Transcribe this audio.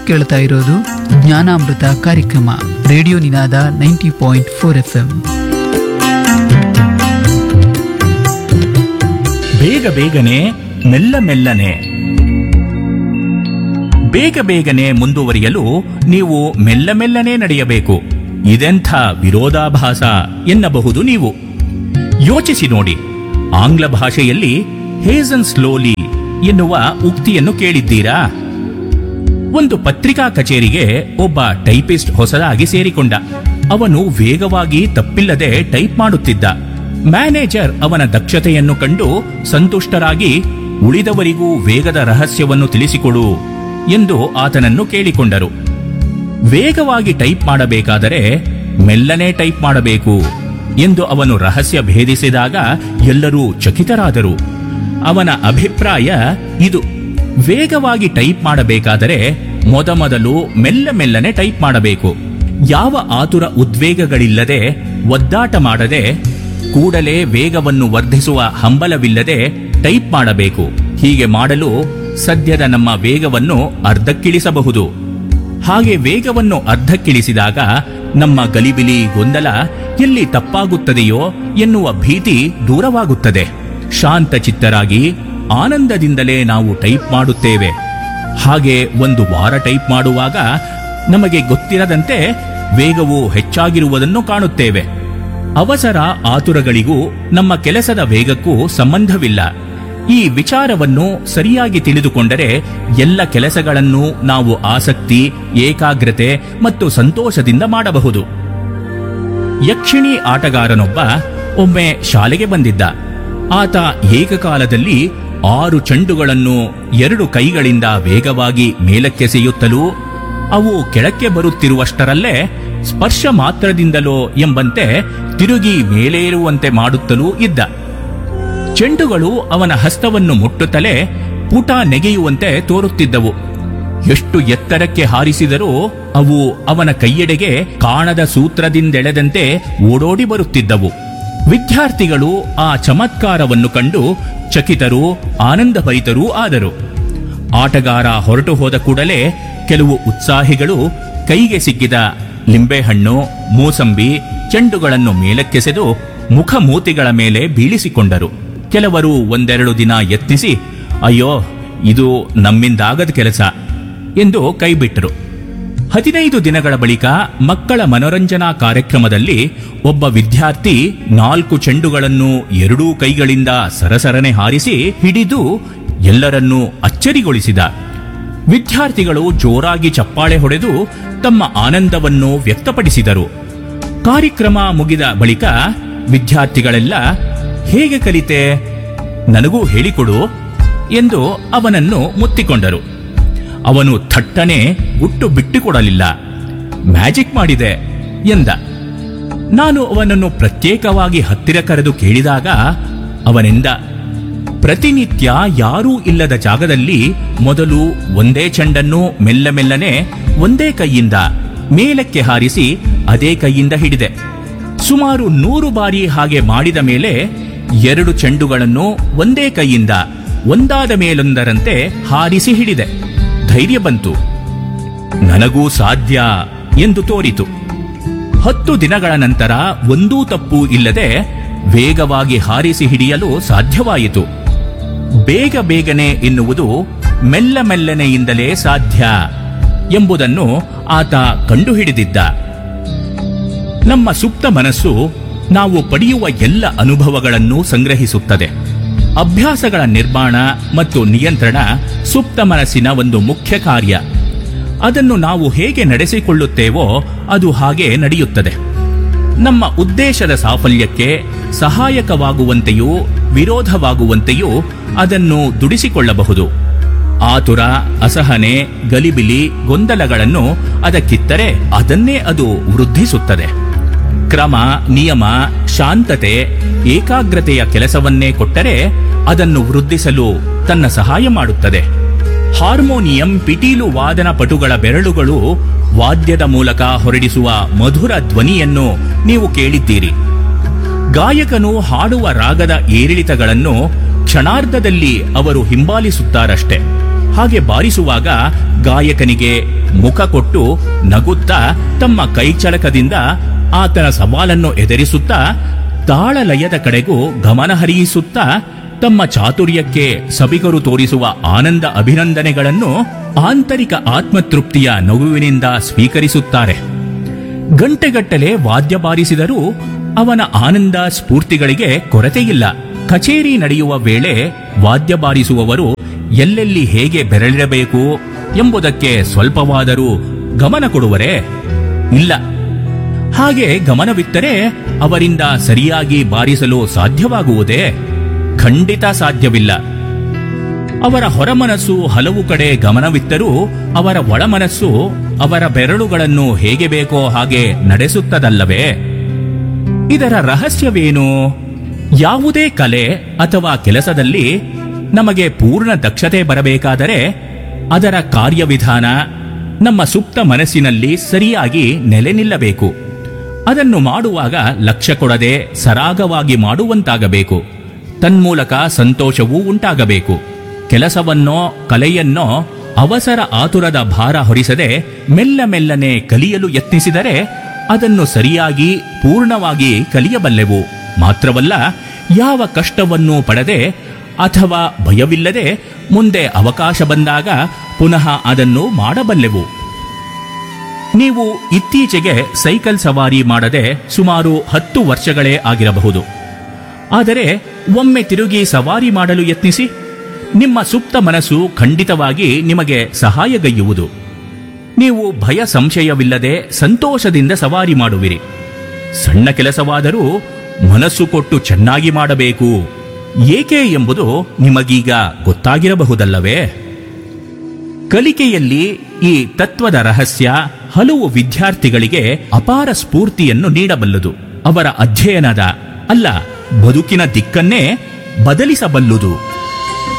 ಕೇಳ್ತಾ ಇರೋದು ಜ್ಞಾನಾಮೃತ ಕಾರ್ಯಕ್ರಮ radio Ninada ninety point four F M ಬೇಗ ಬೇಗನೆ ಮೆಲ್ಲ ಮೆಲ್ಲನೆ ಬೇಗ ಬೇಗನೆ ಮುಂದುವರಿಯಲು ನೀವು ಮೆಲ್ಲ ಮೆಲ್ಲನೆ ನಡೆಯಬೇಕು ಇದೆಂಥ ವಿರೋಧಾಭಾಸ ಎನ್ನಬಹುದು ನೀವು ಯೋಚಿಸಿ ನೋಡಿ ಆಂಗ್ಲ ಭಾಷೆಯಲ್ಲಿ ಹೇಸನ್ ಸ್ಲೋಲಿ ಎನ್ನುವ ಉಕ್ತಿಯನ್ನು ಕೇಳಿದ್ದೀರಾ ಒಂದು ಪತ್ರಿಕಾ ಕಚೇರಿಗೆ ಒಬ್ಬ ಟೈಪಿಸ್ಟ್ ಹೊಸದಾಗಿ ಸೇರಿಕೊಂಡ ಅವನು ವೇಗವಾಗಿ ತಪ್ಪಿಲ್ಲದೆ ಟೈಪ್ ಮಾಡುತ್ತಿದ್ದ ಮ್ಯಾನೇಜರ್ ಅವನ ದಕ್ಷತೆಯನ್ನು ಕಂಡು ಸಂತುಷ್ಟರಾಗಿ ಉಳಿದವರಿಗೂ ವೇಗದ ರಹಸ್ಯವನ್ನು ತಿಳಿಸಿಕೊಡು ಎಂದು ಆತನನ್ನು ಕೇಳಿಕೊಂಡರು ವೇಗವಾಗಿ ಟೈಪ್ ಮಾಡಬೇಕಾದರೆ ಮೆಲ್ಲನೆ ಟೈಪ್ ಮಾಡಬೇಕು ಎಂದು ಅವನು ರಹಸ್ಯ ಭೇದಿಸಿದಾಗ ಎಲ್ಲರೂ ಚಕಿತರಾದರು ಅವನ ಅಭಿಪ್ರಾಯ ಇದು ವೇಗವಾಗಿ ಟೈಪ್ ಮಾಡಬೇಕಾದರೆ ಮೊದಮೊದಲು ಮೆಲ್ಲ ಮೆಲ್ಲನೆ ಟೈಪ್ ಮಾಡಬೇಕು ಯಾವ ಆತುರ ಉದ್ವೇಗಗಳಿಲ್ಲದೆ ಒದ್ದಾಟ ಮಾಡದೆ ಕೂಡಲೇ ವೇಗವನ್ನು ವರ್ಧಿಸುವ ಹಂಬಲವಿಲ್ಲದೆ ಟೈಪ್ ಮಾಡಬೇಕು ಹೀಗೆ ಮಾಡಲು ಸದ್ಯದ ನಮ್ಮ ವೇಗವನ್ನು ಅರ್ಧಕ್ಕಿಳಿಸಬಹುದು ಹಾಗೆ ವೇಗವನ್ನು ಅರ್ಧಕ್ಕಿಳಿಸಿದಾಗ ನಮ್ಮ ಗಲಿಬಿಲಿ ಗೊಂದಲ ಎಲ್ಲಿ ತಪ್ಪಾಗುತ್ತದೆಯೋ ಎನ್ನುವ ಭೀತಿ ದೂರವಾಗುತ್ತದೆ ಶಾಂತ ಚಿತ್ತರಾಗಿ ಆನಂದದಿಂದಲೇ ನಾವು ಟೈಪ್ ಮಾಡುತ್ತೇವೆ ಹಾಗೆ ಒಂದು ವಾರ ಟೈಪ್ ಮಾಡುವಾಗ ನಮಗೆ ಗೊತ್ತಿರದಂತೆ ವೇಗವು ಹೆಚ್ಚಾಗಿರುವುದನ್ನು ಕಾಣುತ್ತೇವೆ ಅವಸರ ಆತುರಗಳಿಗೂ ನಮ್ಮ ಕೆಲಸದ ವೇಗಕ್ಕೂ ಸಂಬಂಧವಿಲ್ಲ ಈ ವಿಚಾರವನ್ನು ಸರಿಯಾಗಿ ತಿಳಿದುಕೊಂಡರೆ ಎಲ್ಲ ಕೆಲಸಗಳನ್ನು ನಾವು ಆಸಕ್ತಿ ಏಕಾಗ್ರತೆ ಮತ್ತು ಸಂತೋಷದಿಂದ ಮಾಡಬಹುದು ಯಕ್ಷಿಣಿ ಆಟಗಾರನೊಬ್ಬ ಒಮ್ಮೆ ಶಾಲೆಗೆ ಬಂದಿದ್ದ ಆತ ಏಕಕಾಲದಲ್ಲಿ ಆರು ಚೆಂಡುಗಳನ್ನು ಎರಡು ಕೈಗಳಿಂದ ವೇಗವಾಗಿ ಮೇಲಕ್ಕೆಸೆಯುತ್ತಲೂ ಅವು ಕೆಳಕ್ಕೆ ಬರುತ್ತಿರುವಷ್ಟರಲ್ಲೇ ಸ್ಪರ್ಶ ಮಾತ್ರದಿಂದಲೋ ಎಂಬಂತೆ ತಿರುಗಿ ಮೇಲೇರುವಂತೆ ಮಾಡುತ್ತಲೂ ಇದ್ದ ಚೆಂಡುಗಳು ಅವನ ಹಸ್ತವನ್ನು ಮುಟ್ಟುತ್ತಲೇ ಪುಟ ನೆಗೆಯುವಂತೆ ತೋರುತ್ತಿದ್ದವು ಎಷ್ಟು ಎತ್ತರಕ್ಕೆ ಹಾರಿಸಿದರೂ ಅವು ಅವನ ಕೈಯೆಡೆಗೆ ಕಾಣದ ಸೂತ್ರದಿಂದೆಳೆದಂತೆ ಓಡೋಡಿ ಬರುತ್ತಿದ್ದವು ವಿದ್ಯಾರ್ಥಿಗಳು ಆ ಚಮತ್ಕಾರವನ್ನು ಕಂಡು ಚಕಿತರೂ ಆನಂದಭರಿತರೂ ಆದರು ಆಟಗಾರ ಹೊರಟು ಹೋದ ಕೂಡಲೇ ಕೆಲವು ಉತ್ಸಾಹಿಗಳು ಕೈಗೆ ಸಿಕ್ಕಿದ ಲಿಂಬೆಹಣ್ಣು ಮೂಸಂಬಿ ಚೆಂಡುಗಳನ್ನು ಮೇಲಕ್ಕೆಸೆದು ಮುಖಮೂತಿಗಳ ಮೇಲೆ ಬೀಳಿಸಿಕೊಂಡರು ಕೆಲವರು ಒಂದೆರಡು ದಿನ ಯತ್ನಿಸಿ ಅಯ್ಯೋ ಇದು ನಮ್ಮಿಂದಾಗದ ಕೆಲಸ ಎಂದು ಕೈಬಿಟ್ಟರು ಹದಿನೈದು ದಿನಗಳ ಬಳಿಕ ಮಕ್ಕಳ ಮನೋರಂಜನಾ ಕಾರ್ಯಕ್ರಮದಲ್ಲಿ ಒಬ್ಬ ವಿದ್ಯಾರ್ಥಿ ನಾಲ್ಕು ಚೆಂಡುಗಳನ್ನು ಎರಡೂ ಕೈಗಳಿಂದ ಸರಸರನೆ ಹಾರಿಸಿ ಹಿಡಿದು ಎಲ್ಲರನ್ನೂ ಅಚ್ಚರಿಗೊಳಿಸಿದ ವಿದ್ಯಾರ್ಥಿಗಳು ಜೋರಾಗಿ ಚಪ್ಪಾಳೆ ಹೊಡೆದು ತಮ್ಮ ಆನಂದವನ್ನು ವ್ಯಕ್ತಪಡಿಸಿದರು ಕಾರ್ಯಕ್ರಮ ಮುಗಿದ ಬಳಿಕ ವಿದ್ಯಾರ್ಥಿಗಳೆಲ್ಲ ಹೇಗೆ ಕಲಿತೆ ನನಗೂ ಹೇಳಿಕೊಡು ಎಂದು ಅವನನ್ನು ಮುತ್ತಿಕೊಂಡರು ಅವನು ಥಟ್ಟನೆ ಗುಟ್ಟು ಬಿಟ್ಟುಕೊಡಲಿಲ್ಲ ಮ್ಯಾಜಿಕ್ ಮಾಡಿದೆ ಎಂದ ನಾನು ಅವನನ್ನು ಪ್ರತ್ಯೇಕವಾಗಿ ಹತ್ತಿರ ಕರೆದು ಕೇಳಿದಾಗ ಅವನೆಂದ ಪ್ರತಿನಿತ್ಯ ಯಾರೂ ಇಲ್ಲದ ಜಾಗದಲ್ಲಿ ಮೊದಲು ಒಂದೇ ಚೆಂಡನ್ನು ಮೆಲ್ಲ ಮೆಲ್ಲನೆ ಒಂದೇ ಕೈಯಿಂದ ಮೇಲಕ್ಕೆ ಹಾರಿಸಿ ಅದೇ ಕೈಯಿಂದ ಹಿಡಿದೆ ಸುಮಾರು ನೂರು ಬಾರಿ ಹಾಗೆ ಮಾಡಿದ ಮೇಲೆ ಎರಡು ಚೆಂಡುಗಳನ್ನು ಒಂದೇ ಕೈಯಿಂದ ಒಂದಾದ ಮೇಲೊಂದರಂತೆ ಹಾರಿಸಿ ಹಿಡಿದೆ ಧೈರ್ಯ ಬಂತು ನನಗೂ ಸಾಧ್ಯ ಎಂದು ತೋರಿತು ಹತ್ತು ದಿನಗಳ ನಂತರ ಒಂದೂ ತಪ್ಪು ಇಲ್ಲದೆ ವೇಗವಾಗಿ ಹಾರಿಸಿ ಹಿಡಿಯಲು ಸಾಧ್ಯವಾಯಿತು ಬೇಗ ಬೇಗನೆ ಎನ್ನುವುದು ಮೆಲ್ಲ ಮೆಲ್ಲನೆಯಿಂದಲೇ ಸಾಧ್ಯ ಎಂಬುದನ್ನು ಆತ ಕಂಡುಹಿಡಿದಿದ್ದ ನಮ್ಮ ಸುಪ್ತ ಮನಸ್ಸು ನಾವು ಪಡೆಯುವ ಎಲ್ಲ ಅನುಭವಗಳನ್ನು ಸಂಗ್ರಹಿಸುತ್ತದೆ ಅಭ್ಯಾಸಗಳ ನಿರ್ಮಾಣ ಮತ್ತು ನಿಯಂತ್ರಣ ಸುಪ್ತ ಮನಸ್ಸಿನ ಒಂದು ಮುಖ್ಯ ಕಾರ್ಯ ಅದನ್ನು ನಾವು ಹೇಗೆ ನಡೆಸಿಕೊಳ್ಳುತ್ತೇವೋ ಅದು ಹಾಗೆ ನಡೆಯುತ್ತದೆ ನಮ್ಮ ಉದ್ದೇಶದ ಸಾಫಲ್ಯಕ್ಕೆ ಸಹಾಯಕವಾಗುವಂತೆಯೂ ವಿರೋಧವಾಗುವಂತೆಯೂ ಅದನ್ನು ದುಡಿಸಿಕೊಳ್ಳಬಹುದು ಆತುರ ಅಸಹನೆ ಗಲಿಬಿಲಿ ಗೊಂದಲಗಳನ್ನು ಅದಕ್ಕಿತ್ತರೆ ಅದನ್ನೇ ಅದು ವೃದ್ಧಿಸುತ್ತದೆ ಕ್ರಮ ನಿಯಮ ಶಾಂತತೆ ಏಕಾಗ್ರತೆಯ ಕೆಲಸವನ್ನೇ ಕೊಟ್ಟರೆ ಅದನ್ನು ವೃದ್ಧಿಸಲು ತನ್ನ ಸಹಾಯ ಮಾಡುತ್ತದೆ ಹಾರ್ಮೋನಿಯಂ ಪಿಟೀಲು ವಾದನ ಪಟುಗಳ ಬೆರಳುಗಳು ವಾದ್ಯದ ಮೂಲಕ ಹೊರಡಿಸುವ ಮಧುರ ಧ್ವನಿಯನ್ನು ನೀವು ಕೇಳಿದ್ದೀರಿ ಗಾಯಕನು ಹಾಡುವ ರಾಗದ ಏರಿಳಿತಗಳನ್ನು ಕ್ಷಣಾರ್ಧದಲ್ಲಿ ಅವರು ಹಿಂಬಾಲಿಸುತ್ತಾರಷ್ಟೆ ಹಾಗೆ ಬಾರಿಸುವಾಗ ಗಾಯಕನಿಗೆ ಮುಖ ಕೊಟ್ಟು ನಗುತ್ತಾ ತಮ್ಮ ಕೈಚಳಕದಿಂದ ಆತನ ಸವಾಲನ್ನು ಎದುರಿಸುತ್ತಾ ತಾಳಲಯದ ಕಡೆಗೂ ಗಮನ ಹರಿಯಿಸುತ್ತಾ ತಮ್ಮ ಚಾತುರ್ಯಕ್ಕೆ ಸಬಿಗರು ತೋರಿಸುವ ಆನಂದ ಅಭಿನಂದನೆಗಳನ್ನು ಆಂತರಿಕ ಆತ್ಮತೃಪ್ತಿಯ ನಗುವಿನಿಂದ ಸ್ವೀಕರಿಸುತ್ತಾರೆ ಗಂಟೆಗಟ್ಟಲೆ ವಾದ್ಯ ಬಾರಿಸಿದರೂ ಅವನ ಆನಂದ ಸ್ಫೂರ್ತಿಗಳಿಗೆ ಕೊರತೆಯಿಲ್ಲ ಕಚೇರಿ ನಡೆಯುವ ವೇಳೆ ವಾದ್ಯ ಬಾರಿಸುವವರು ಎಲ್ಲೆಲ್ಲಿ ಹೇಗೆ ಬೆರಳಿರಬೇಕು ಎಂಬುದಕ್ಕೆ ಸ್ವಲ್ಪವಾದರೂ ಗಮನ ಕೊಡುವರೇ ಇಲ್ಲ ಹಾಗೆ ಗಮನವಿತ್ತರೆ ಅವರಿಂದ ಸರಿಯಾಗಿ ಬಾರಿಸಲು ಸಾಧ್ಯವಾಗುವುದೇ ಖಂಡಿತ ಸಾಧ್ಯವಿಲ್ಲ ಅವರ ಹೊರಮನಸ್ಸು ಹಲವು ಕಡೆ ಗಮನವಿತ್ತರೂ ಅವರ ಒಳಮನಸ್ಸು ಅವರ ಬೆರಳುಗಳನ್ನು ಹೇಗೆ ಬೇಕೋ ಹಾಗೆ ನಡೆಸುತ್ತದಲ್ಲವೇ ಇದರ ರಹಸ್ಯವೇನು ಯಾವುದೇ ಕಲೆ ಅಥವಾ ಕೆಲಸದಲ್ಲಿ ನಮಗೆ ಪೂರ್ಣ ದಕ್ಷತೆ ಬರಬೇಕಾದರೆ ಅದರ ಕಾರ್ಯವಿಧಾನ ನಮ್ಮ ಸುಪ್ತ ಮನಸ್ಸಿನಲ್ಲಿ ಸರಿಯಾಗಿ ನೆಲೆ ನಿಲ್ಲಬೇಕು ಅದನ್ನು ಮಾಡುವಾಗ ಲಕ್ಷ್ಯ ಕೊಡದೆ ಸರಾಗವಾಗಿ ಮಾಡುವಂತಾಗಬೇಕು ತನ್ಮೂಲಕ ಸಂತೋಷವೂ ಉಂಟಾಗಬೇಕು ಕೆಲಸವನ್ನೋ ಕಲೆಯನ್ನೋ ಅವಸರ ಆತುರದ ಭಾರ ಹೊರಿಸದೆ ಮೆಲ್ಲ ಮೆಲ್ಲನೆ ಕಲಿಯಲು ಯತ್ನಿಸಿದರೆ ಅದನ್ನು ಸರಿಯಾಗಿ ಪೂರ್ಣವಾಗಿ ಕಲಿಯಬಲ್ಲೆವು ಮಾತ್ರವಲ್ಲ ಯಾವ ಕಷ್ಟವನ್ನೂ ಪಡದೆ ಅಥವಾ ಭಯವಿಲ್ಲದೆ ಮುಂದೆ ಅವಕಾಶ ಬಂದಾಗ ಪುನಃ ಅದನ್ನು ಮಾಡಬಲ್ಲೆವು ನೀವು ಇತ್ತೀಚೆಗೆ ಸೈಕಲ್ ಸವಾರಿ ಮಾಡದೆ ಸುಮಾರು ಹತ್ತು ವರ್ಷಗಳೇ ಆಗಿರಬಹುದು ಆದರೆ ಒಮ್ಮೆ ತಿರುಗಿ ಸವಾರಿ ಮಾಡಲು ಯತ್ನಿಸಿ ನಿಮ್ಮ ಸುಪ್ತ ಮನಸ್ಸು ಖಂಡಿತವಾಗಿ ನಿಮಗೆ ಸಹಾಯಗೈಯುವುದು ನೀವು ಭಯ ಸಂಶಯವಿಲ್ಲದೆ ಸಂತೋಷದಿಂದ ಸವಾರಿ ಮಾಡುವಿರಿ ಸಣ್ಣ ಕೆಲಸವಾದರೂ ಮನಸ್ಸು ಕೊಟ್ಟು ಚೆನ್ನಾಗಿ ಮಾಡಬೇಕು ಏಕೆ ಎಂಬುದು ನಿಮಗೀಗ ಗೊತ್ತಾಗಿರಬಹುದಲ್ಲವೇ ಕಲಿಕೆಯಲ್ಲಿ ಈ ತತ್ವದ ರಹಸ್ಯ ಹಲವು ವಿದ್ಯಾರ್ಥಿಗಳಿಗೆ ಅಪಾರ ಸ್ಫೂರ್ತಿಯನ್ನು ನೀಡಬಲ್ಲದು ಅವರ ಅಧ್ಯಯನದ ಅಲ್ಲ ಬದುಕಿನ ದಿಕ್ಕನ್ನೇ ಬದಲಿಸಬಲ್ಲುದು